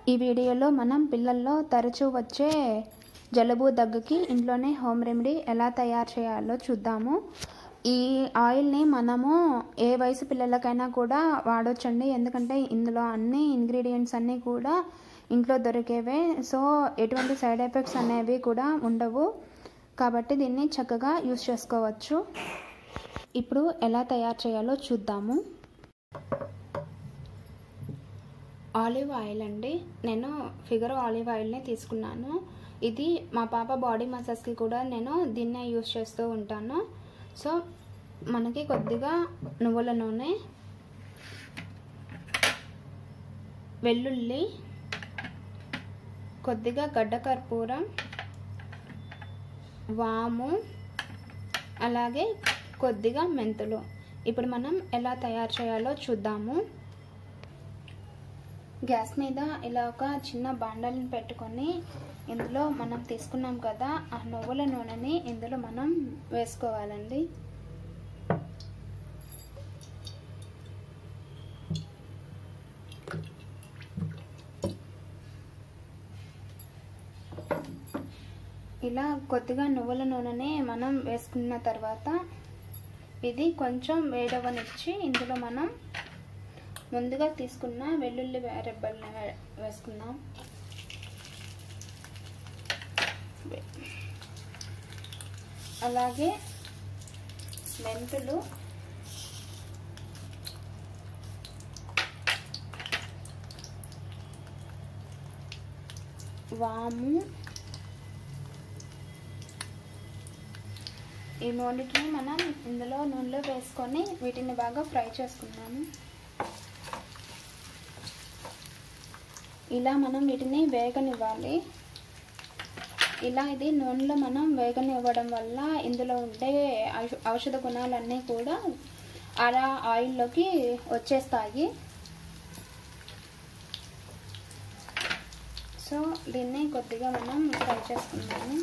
ఈ వీడియోలో మనం పిల్లల్లో తరచూ వచ్చే జలుబు దగ్గుకి ఇంట్లోనే హోమ్ రెమెడీ ఎలా తయారు చేయాలో చూద్దాము ఈ ఆయిల్ని మనము ఏ వయసు పిల్లలకైనా కూడా వాడొచ్చండి ఎందుకంటే ఇందులో అన్ని ఇంగ్రీడియంట్స్ అన్నీ కూడా ఇంట్లో దొరికేవే సో ఎటువంటి సైడ్ ఎఫెక్ట్స్ అనేవి కూడా ఉండవు కాబట్టి దీన్ని చక్కగా యూస్ చేసుకోవచ్చు ఇప్పుడు ఎలా తయారు చేయాలో చూద్దాము ఆలివ్ ఆయిల్ అండి నేను ఫిగర్ ఆలివ్ ఆయిల్ని తీసుకున్నాను ఇది మా పాప బాడీ మసాజ్కి కూడా నేను దీన్నే యూస్ చేస్తూ ఉంటాను సో మనకి కొద్దిగా నువ్వుల నూనె వెల్లుల్లి కొద్దిగా గడ్డ కర్పూరం వాము అలాగే కొద్దిగా మెంతులు ఇప్పుడు మనం ఎలా తయారు చేయాలో చూద్దాము గ్యాస్ మీద ఇలా ఒక చిన్న బాండల్ని పెట్టుకొని ఇందులో మనం తీసుకున్నాం కదా ఆ నువ్వుల నూనెని ఇందులో మనం వేసుకోవాలండి ఇలా కొద్దిగా నువ్వుల నూనెని మనం వేసుకున్న తర్వాత ఇది కొంచెం వేడవనిచ్చి ఇందులో మనం ముందుగా తీసుకున్న వెల్లుల్లి రెబ్బల్ని వేసుకుందాం అలాగే మెంతులు వాము ఈ మూడింటిని మనం ఇందులో నూనెలో వేసుకొని వీటిని బాగా ఫ్రై చేసుకున్నాము ఇలా మనం వీటిని వేగనివ్వాలి ఇలా ఇది నూనెలో మనం వేగనివ్వడం వల్ల ఇందులో ఉండే ఔషధ గుణాలన్నీ కూడా అలా ఆయిల్లోకి వచ్చేస్తాయి సో దీన్ని కొద్దిగా మనం ఫ్రై చేసుకుందాము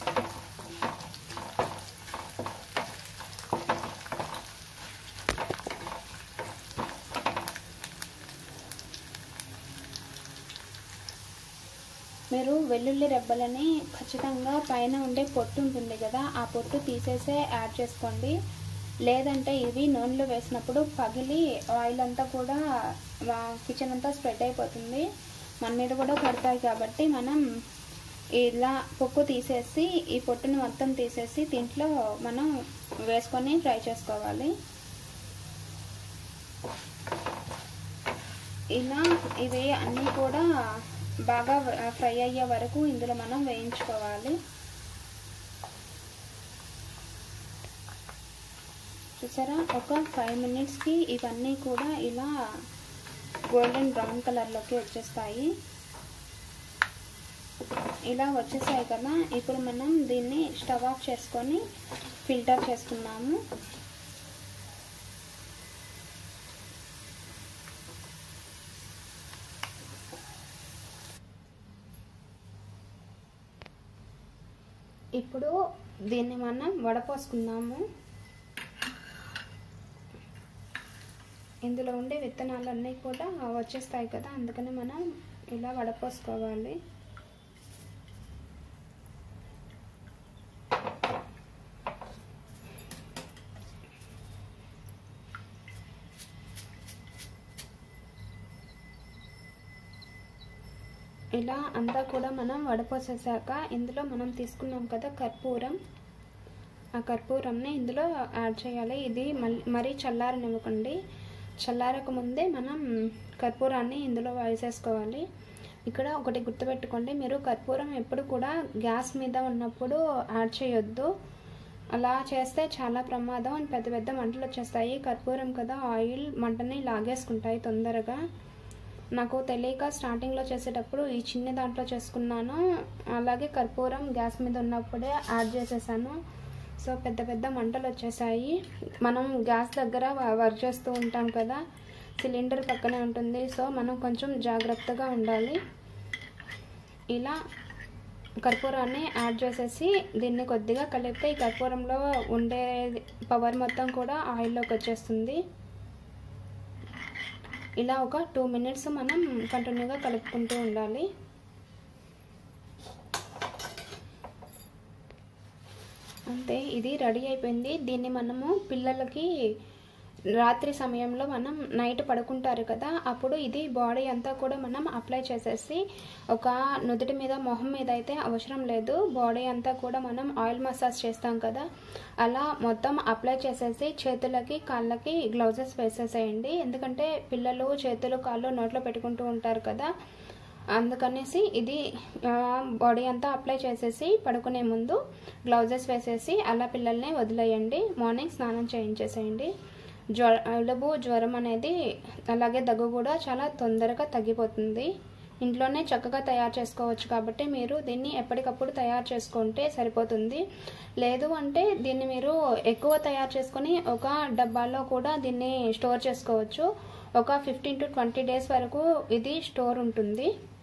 మీరు వెల్లుల్లి రెబ్బలని ఖచ్చితంగా పైన ఉండే పొట్టు ఉంటుంది కదా ఆ పొట్టు తీసేసే యాడ్ చేసుకోండి లేదంటే ఇవి నూనెలో వేసినప్పుడు పగిలి ఆయిల్ అంతా కూడా కిచెన్ అంతా స్ప్రెడ్ అయిపోతుంది మన మీద కూడా పడతాయి కాబట్టి మనం ఇలా పొక్కు తీసేసి ఈ పొట్టుని మొత్తం తీసేసి దీంట్లో మనం వేసుకొని ఫ్రై చేసుకోవాలి ఇలా ఇవి అన్నీ కూడా బాగా ఫ్రై అయ్యే వరకు ఇందులో మనం వేయించుకోవాలి చూసారా ఒక ఫైవ్ మినిట్స్కి ఇవన్నీ కూడా ఇలా గోల్డెన్ బ్రౌన్ కలర్లోకి వచ్చేస్తాయి ఇలా వచ్చేసాయి కదా ఇప్పుడు మనం దీన్ని స్టవ్ ఆఫ్ చేసుకొని ఫిల్టర్ చేసుకున్నాము ఇప్పుడు దీన్ని మనం వడపోసుకుందాము ఇందులో ఉండే విత్తనాలన్నీ కూడా వచ్చేస్తాయి కదా అందుకని మనం ఇలా వడపోసుకోవాలి ఇలా అంతా కూడా మనం వడపోసేసాక ఇందులో మనం తీసుకున్నాం కదా కర్పూరం ఆ కర్పూరంని ఇందులో యాడ్ చేయాలి ఇది మరీ చల్లారనివ్వకండి చల్లారక ముందే మనం కర్పూరాన్ని ఇందులో వేసేసుకోవాలి ఇక్కడ ఒకటి గుర్తుపెట్టుకోండి మీరు కర్పూరం ఎప్పుడు కూడా గ్యాస్ మీద ఉన్నప్పుడు యాడ్ చేయొద్దు అలా చేస్తే చాలా ప్రమాదం పెద్ద పెద్ద మంటలు వచ్చేస్తాయి కర్పూరం కదా ఆయిల్ మంటని లాగేసుకుంటాయి తొందరగా నాకు తెలియక స్టార్టింగ్లో చేసేటప్పుడు ఈ చిన్న దాంట్లో చేసుకున్నాను అలాగే కర్పూరం గ్యాస్ మీద ఉన్నప్పుడే యాడ్ చేసేసాను సో పెద్ద పెద్ద మంటలు వచ్చేసాయి మనం గ్యాస్ దగ్గర వర్క్ చేస్తూ ఉంటాం కదా సిలిండర్ పక్కనే ఉంటుంది సో మనం కొంచెం జాగ్రత్తగా ఉండాలి ఇలా కర్పూరాన్ని యాడ్ చేసేసి దీన్ని కొద్దిగా కలిపితే ఈ కర్పూరంలో ఉండే పవర్ మొత్తం కూడా ఆయిల్లోకి వచ్చేస్తుంది ఇలా ఒక టూ మినిట్స్ మనం కంటిన్యూగా కలుపుకుంటూ ఉండాలి అంతే ఇది రెడీ అయిపోయింది దీన్ని మనము పిల్లలకి రాత్రి సమయంలో మనం నైట్ పడుకుంటారు కదా అప్పుడు ఇది బాడీ అంతా కూడా మనం అప్లై చేసేసి ఒక నుదుటి మీద మొహం మీద అయితే అవసరం లేదు బాడీ అంతా కూడా మనం ఆయిల్ మసాజ్ చేస్తాం కదా అలా మొత్తం అప్లై చేసేసి చేతులకి కాళ్ళకి గ్లౌజెస్ వేసేసేయండి ఎందుకంటే పిల్లలు చేతులు కాళ్ళు నోట్లో పెట్టుకుంటూ ఉంటారు కదా అందుకనేసి ఇది బాడీ అంతా అప్లై చేసేసి పడుకునే ముందు గ్లౌజెస్ వేసేసి అలా పిల్లల్ని వదిలేయండి మార్నింగ్ స్నానం చేయించేసేయండి జ్వర జలుబు జ్వరం అనేది అలాగే దగ్గు కూడా చాలా తొందరగా తగ్గిపోతుంది ఇంట్లోనే చక్కగా తయారు చేసుకోవచ్చు కాబట్టి మీరు దీన్ని ఎప్పటికప్పుడు తయారు చేసుకుంటే సరిపోతుంది లేదు అంటే దీన్ని మీరు ఎక్కువ తయారు చేసుకొని ఒక డబ్బాలో కూడా దీన్ని స్టోర్ చేసుకోవచ్చు ఒక ఫిఫ్టీన్ టు ట్వంటీ డేస్ వరకు ఇది స్టోర్ ఉంటుంది